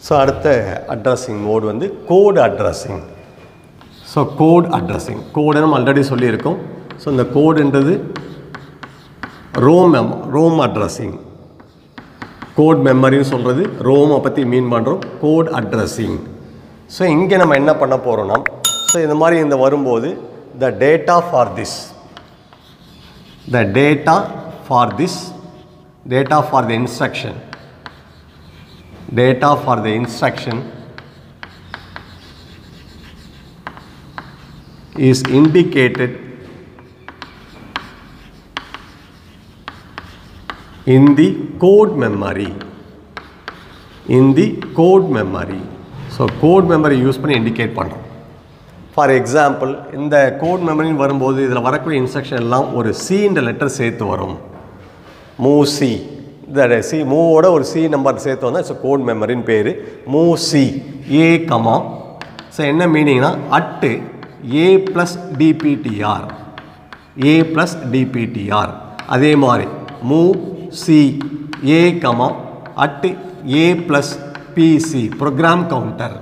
so அடுத்த addressing mode வந்து code addressing so code addressing code நம்ம ஆல்ரெடி சொல்லியிருக்கோம் ஸோ இந்த கோடுன்றது ரோம் ரோம் அட்ரஸிங் கோட் மெமரின்னு சொல்கிறது ரோமை பற்றி மீன் பண்ணுறோம் கோட் அட்ரஸிங் ஸோ இங்கே நம்ம என்ன பண்ண போகிறோம்னா ஸோ இந்த மாதிரி இந்த வரும்போது the data for this the data for this data for the instruction data for the instruction is indicated in the code memory in the code memory so code memory use பண்ணி indicate பண்ணுறோம் for example இந்த code மெமரின்னு வரும்போது இதில் வரக்கூடிய instruction எல்லாம் ஒரு சின்ற letter சேர்த்து வரும் மூ சி இந்த சி மூவோட ஒரு சி நம்பர் சேர்த்து வந்தால் இட்ஸ் கோட் மெமரின்னு பேர் மூ சி ஏ கமா ஸோ என்ன மீனிங்னா at A plus DPTR A plus DPTR அதே மாதிரி move C A comma at A plus PC program counter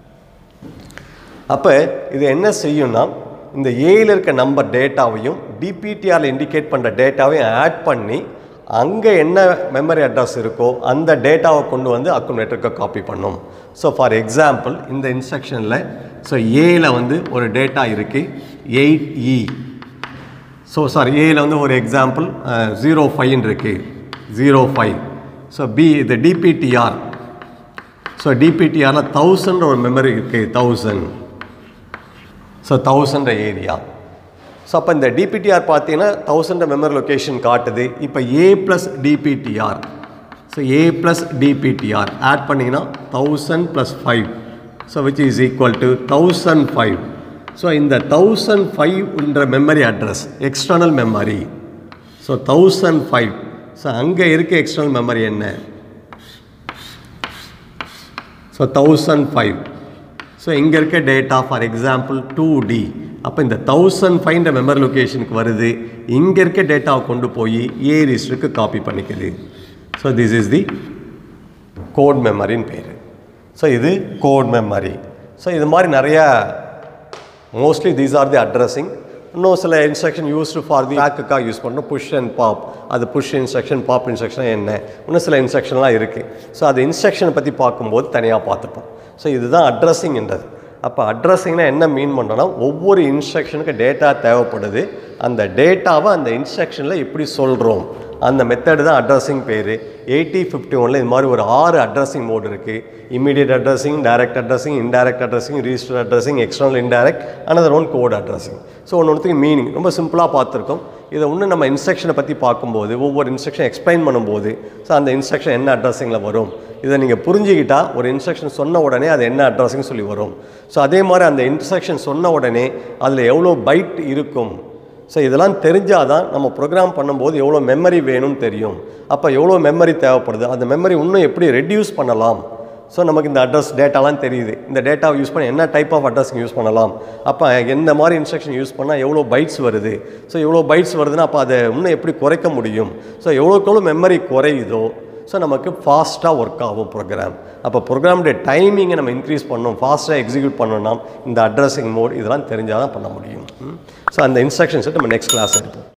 அப்போ இது என்ன செய்யும்னா இந்த ஏயில் இருக்க நம்பர் டேட்டாவையும் டிபிடிஆரில் இண்டிகேட் பண்ணுற டேட்டாவையும் ஆட் பண்ணி அங்கே என்ன மெமரி அட்ரஸ் இருக்கோ அந்த டேட்டாவை கொண்டு வந்து அக்குமுலேட்டருக்கு காப்பி பண்ணும் ஸோ ஃபார் எக்ஸாம்பிள் இந்த இன்ஸ்ட்ரக்ஷனில் ஸோ ஏயில் வந்து ஒரு டேட்டா இருக்குது எயிட் இ ஸோ சாரி ஏயில் வந்து ஒரு எக்ஸாம்பிள் ஜீரோ ஃபைவ்னு இருக்குது ஜீரோ ஃபைவ் ஸோ பி இது டிபிடிஆர் ஸோ டிபிடிஆரில் தௌசண்ட் ஒரு மெமரி இருக்குது thousand so thousand area so அப்போ இந்த டிபிடிஆர் பார்த்தீங்கன்னா தௌசண்ட் மெமரி லொக்கேஷன் காட்டுது இப்போ A plus DPTR so A plus DPTR add பண்ணிங்கன்னா thousand plus five so which is equal to thousand five so இந்த தௌசண்ட் ஃபைவ்ன்ற memory address external memory so thousand five so அங்கே இருக்க external memory என்ன so thousand five so இங்கே இருக்க data for example two D அப்போ இந்த thousand ஃபைவ்ன்ற மெமரி லொக்கேஷனுக்கு வருது இங்கே இருக்க டேட்டாவை கொண்டு போய் ஏ ரிஜிஸ்டருக்கு காப்பி பண்ணிக்குது so this is the code மெமரின்னு பேர் ஸோ இது கோட் மெமரி ஸோ இது மாதிரி நிறையா mostly these are the addressing இன்னும் சில இன்ஸ்ட்ரக்ஷன் யூஸ்டு ஃபார் தி பேக்குக்காக யூஸ் பண்ணணும் புஷ் அண்ட் பாப் அது புஷ் இன்ஸ்ட்ரக்ஷன் பாப் இன்ஸ்ட்ரக்ஷன் என்ன இன்னும் சில இன்ஸ்ட்ரக்ஷன்லாம் இருக்குது ஸோ அது இன்ஸ்ட்ரக்ஷனை பற்றி பார்க்கும்போது தனியாக பார்த்துப்போம் ஸோ இதுதான் அட்ரஸிங்ன்றது அப்போ அட்ரஸிங்னா என்ன மீன் பண்ணுறோன்னா ஒவ்வொரு இன்ஸ்ட்ரக்ஷனுக்கு டேட்டா தேவைப்படுது அந்த டேட்டாவை அந்த இன்ஸ்ட்ரக்ஷனில் எப்படி சொல்கிறோம் அந்த மெத்தடு தான் அட்ரஸிங் பேர் எயிட்டி ஃபிஃப்டி ஒனில் இது மாதிரி ஒரு ஆறு அட்ரஸிங் மோட் இருக்குது immediate addressing direct addressing indirect addressing register addressing external indirect another one code addressing so ஒன்று ஒன்றுத்துக்கு மீனிங் ரொம்ப சிம்பிளாக பார்த்துருக்கோம் இதை இன்னும் நம்ம இன்ஸ்ட்ரக்ஷனை பற்றி பார்க்கும்போது ஒவ்வொரு இன்ஸ்ட்ரக்ஷன் எக்ஸ்பிளைன் பண்ணும்போது ஸோ அந்த இன்ஸ்ட்ரக்ஷன் என்ன அட்ரஸிங்கில் வரும் இதை நீங்கள் புரிஞ்சுக்கிட்டால் ஒரு இன்ஸ்ட்ரக்ஷன் சொன்ன உடனே அது என்ன அட்ரஸிங் சொல்லி வரும் ஸோ அதே மாதிரி அந்த இன்ஸ்ட்ரக்ஷன் சொன்ன உடனே அதில் எவ்வளோ பைட் இருக்கும் ஸோ இதெல்லாம் தெரிஞ்சால் தான் நம்ம ப்ரோக்ராம் பண்ணும்போது எவ்வளோ மெமரி வேணும்னு தெரியும் அப்போ எவ்வளோ மெமரி தேவைப்படுது அந்த மெமரி இன்னும் எப்படி ரெடியூஸ் பண்ணலாம் ஸோ நமக்கு இந்த அட்ரஸ் டேட்டாலாம் தெரியுது இந்த டேட்டாவை யூஸ் பண்ண என்ன டைப் ஆஃப் அட்ரஸிங் யூஸ் பண்ணலாம் அப்போ எந்த மாதிரி இன்ஸ்ட்ரக்ஷன் யூஸ் பண்ணால் எவ்வளோ பைட்ஸ் வருது ஸோ எவ்வளோ பைட்ஸ் வருதுன்னா அப்போ அதை இன்னும் எப்படி குறைக்க முடியும் ஸோ எவ்வளோக்கு எவ்வளோ மெமரி குறையுதோ ஸோ நமக்கு ஃபாஸ்ட்டாக ஒர்க் ஆகும் ப்ரோக்ராம் அப்போ ப்ரோக்ராமுடைய டைமிங்கை நம்ம இன்க்ரீஸ் பண்ணணும் ஃபாஸ்ட்டாக எக்ஸிக்யூட் பண்ணணும்னா இந்த அட்ரஸிங் மோட் இதெல்லாம் தெரிஞ்சால் தான் பண்ண முடியும் ஸோ அந்த இன்ஸ்ட்ரக்ஷன்ஸை நம்ம நெக்ஸ்ட் கிளாஸ் எடுப்போம்